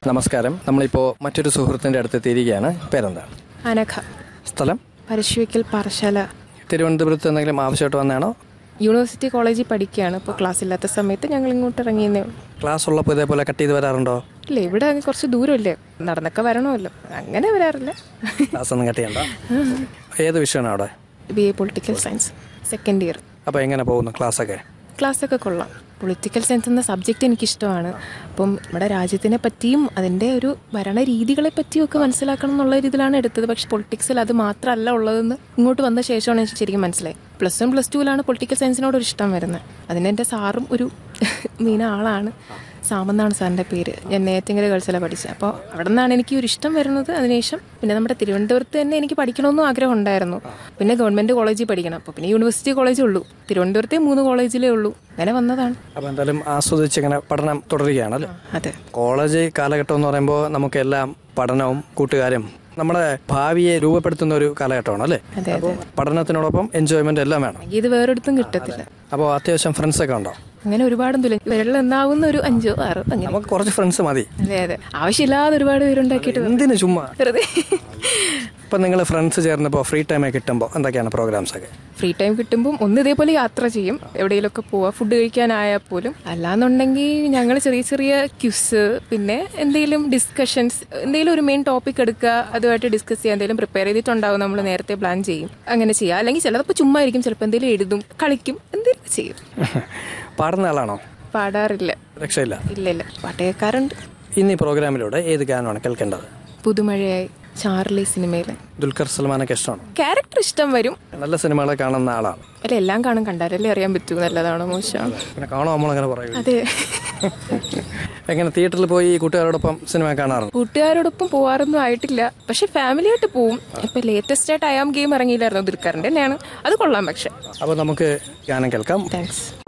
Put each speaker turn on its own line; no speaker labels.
നമസ്കാരം നമ്മളിപ്പോൾ മറ്റൊരു സുഹൃത്തിൻ്റെ അടുത്ത് എത്തിയിരിക്കുകയാണ് പേരെന്താണ്
അനഘ
സ്ഥലം
പരശുവയ്ക്കൽ പാറശാല
തിരുവനന്തപുരത്ത് എന്തെങ്കിലും ആവശ്യമായിട്ട് വന്നതാണോ
യൂണിവേഴ്സിറ്റി കോളേജിൽ പഠിക്കുകയാണ് ഇപ്പോൾ ക്ലാസ് ഇല്ലാത്ത സമയത്ത് ഞങ്ങൾ ഇങ്ങോട്ട് ഇറങ്ങിയെന്നേ ഉള്ളൂ
ക്ലാസ് ഉള്ളപ്പോൾ ഇതേപോലെ കട്ട് ചെയ്ത് വരാറുണ്ടോ
ഇല്ല ഇവിടെ അങ്ങ് കുറച്ച് ദൂരമില്ലേ നടന്നൊക്കെ വരണമല്ലോ അങ്ങനെ വരാറില്ല
ക്ലാസ് ഒന്നും കട്ട് ചെയ്യണ്ട ഏത് വിഷയമാണ് അവിടെ
B A political science second year
അപ്പോൾ എങ്ങനെ പോകുന്നു ക്ലാസ്സൊക്കെ
ക്ലാസ്സൊക്കെ കൊള്ളാം പൊളിറ്റിക്കൽ സയൻസ് എന്ന സബ്ജക്റ്റ് എനിക്കിഷ്ടമാണ് അപ്പം നമ്മുടെ രാജ്യത്തിനെ പറ്റിയും അതിൻ്റെ ഒരു ഭരണ രീതികളെ പറ്റിയും ഒക്കെ മനസ്സിലാക്കണം എന്നുള്ള രീതിയിലാണ് എടുത്തത് പക്ഷെ പൊളിറ്റിക്സിൽ അത് മാത്രമല്ല ഉള്ളതെന്ന് ഇങ്ങോട്ട് വന്ന ശേഷമാണ് എനിക്ക് ശരിക്കും മനസ്സിലായി പ്ലസ് വൺ പ്ലസ് ടുവിലാണ് പൊളിറ്റിക്കൽ സയൻസിനോട് ഒരു ഇഷ്ടം വരുന്നത് അതിന് എൻ്റെ സാറും ഒരു മീന ആളാണ് സാമെന്നാണ് സാറിൻ്റെ പേര് ഞാൻ നേരത്തെ ഗേൾസിലാണ് പഠിച്ചത് അപ്പോൾ അവിടെ നിന്നാണ് എനിക്ക് ഒരു ഇഷ്ടം വരുന്നത് അതിനുശേഷം പിന്നെ നമ്മുടെ തിരുവനന്തപുരത്ത് തന്നെ എനിക്ക് പഠിക്കണമെന്നും ആഗ്രഹം ഉണ്ടായിരുന്നു പിന്നെ ഗവൺമെൻറ് കോളേജിൽ പഠിക്കണം അപ്പോൾ പിന്നെ യൂണിവേഴ്സിറ്റി കോളേജേ ഉള്ളൂ തിരുവനന്തപുരത്തെ മൂന്ന് കോളേജിലേ ഉള്ളൂ അങ്ങനെ വന്നതാണ്
അപ്പോൾ എന്തായാലും ആസ്വദിച്ച് ഇങ്ങനെ പഠനം തുടരുകയാണല്ലേ
അതെ
കോളേജ് കാലഘട്ടം എന്ന് പറയുമ്പോൾ നമുക്കെല്ലാം പഠനവും കൂട്ടുകാരും നമ്മുടെ ഭാവിയെ രൂപപ്പെടുത്തുന്ന ഒരു കാലഘട്ടമാണ് അല്ലേ
അതെ
അപ്പോൾ പഠനത്തിനോടൊപ്പം എൻജോയ്മെന്റ് എല്ലാം വേണം
ഇത് വേറൊരിടത്തും കിട്ടത്തില്ല
അപ്പോൾ അത്യാവശ്യം ഫ്രണ്ട്സൊക്കെ ഉണ്ടോ
അങ്ങനെ ഒരുപാടൊന്നുമില്ല വെള്ളം എന്നാവുന്ന ഒരു അഞ്ചോ ആറോ അങ്ങനെ
നമുക്ക് കുറച്ച് ഫ്രണ്ട്സ് മതി
അതെ അതെ ആവശ്യമില്ലാതെ ഒരുപാട് പേരുണ്ടാക്കിയിട്ട്
എന്തിനു ചുമ്മാ
വെറുതെ
ഇപ്പം നിങ്ങൾ ഫ്രണ്ട്സ് ചേർന്നപ്പോൾ ഫ്രീ ടൈം കിട്ടുമ്പോൾ എന്തൊക്കെയാണ് പ്രോഗ്രാംസ് ഒക്കെ
ഫ്രീ ടൈം കിട്ടുമ്പം ഒന്ന് ഇതേപോലെ യാത്ര ചെയ്യും എവിടെയെങ്കിലുമൊക്കെ പോവാം ഫുഡ് കഴിക്കാനായാൽ അല്ലാന്നുണ്ടെങ്കിൽ ഞങ്ങൾ ചെറിയ ചെറിയ ക്യുസ് പിന്നെ എന്തെങ്കിലും ഡിസ്കഷൻസ് എന്തെങ്കിലും ഒരു മെയിൻ ടോപ്പിക് എടുക്കുക അതുമായിട്ട് ഡിസ്കസ് ചെയ്യാൻ എന്തെങ്കിലും പ്രിപ്പയർ ചെയ്തിട്ടുണ്ടാവും നമ്മൾ നേരത്തെ പ്ലാൻ ചെയ്യും അങ്ങനെ ചെയ്യുക അല്ലെങ്കിൽ ചിലപ്പോൾ ചുമ്മാ ആയിരിക്കും ചിലപ്പോൾ എന്തെങ്കിലും എഴുതും കളിക്കും എന്തെങ്കിലും ചെയ്യും
പാടുന്ന ആളാണോ
പാടാറില്ല
രക്ഷയില്ല
ഇല്ല ഇല്ല പാട്ട് കേൾക്കാറുണ്ട്
ഇന്ന് ഈ പ്രോഗ്രാമിലൂടെ ഏത് ഗാനമാണ് കേൾക്കേണ്ടത്
പുതുമഴയായി ചാർലി സിനിമയിൽ
ദുൽഖർ സൽമാനൊക്കെ ഇഷ്ടമാണ്
ക്യാരക്ടർ ഇഷ്ടം വരും
നല്ല സിനിമകളെ കാണുന്ന ആളാണ്
അല്ല എല്ലാം കാണും കണ്ടാലല്ലേ അറിയാൻ പറ്റൂ നല്ലതാണോ മോശമാണോ
പിന്നെ കാണുമോ നമ്മളങ്ങനെ പറയും
അതെ
എങ്ങനെ തിയേറ്ററിൽ പോയി കൂട്ടുകാരോടൊപ്പം സിനിമ കാണാറുണ്ട്
കൂട്ടുകാരോടൊപ്പം പോവാറൊന്നും ആയിട്ടില്ല പക്ഷെ ഫാമിലിയായിട്ട് പോവും ഇപ്പൊ ലേറ്റസ്റ്റ് ആയിട്ട് അയാം ഗെയിം ഇറങ്ങിയില്ലായിരുന്നു ദുൽഖറിന്റെ തന്നെയാണ് അത് കൊള്ളാം പക്ഷെ
അപ്പോൾ നമുക്ക് ഗാനം കേൾക്കാം
താങ്ക്സ്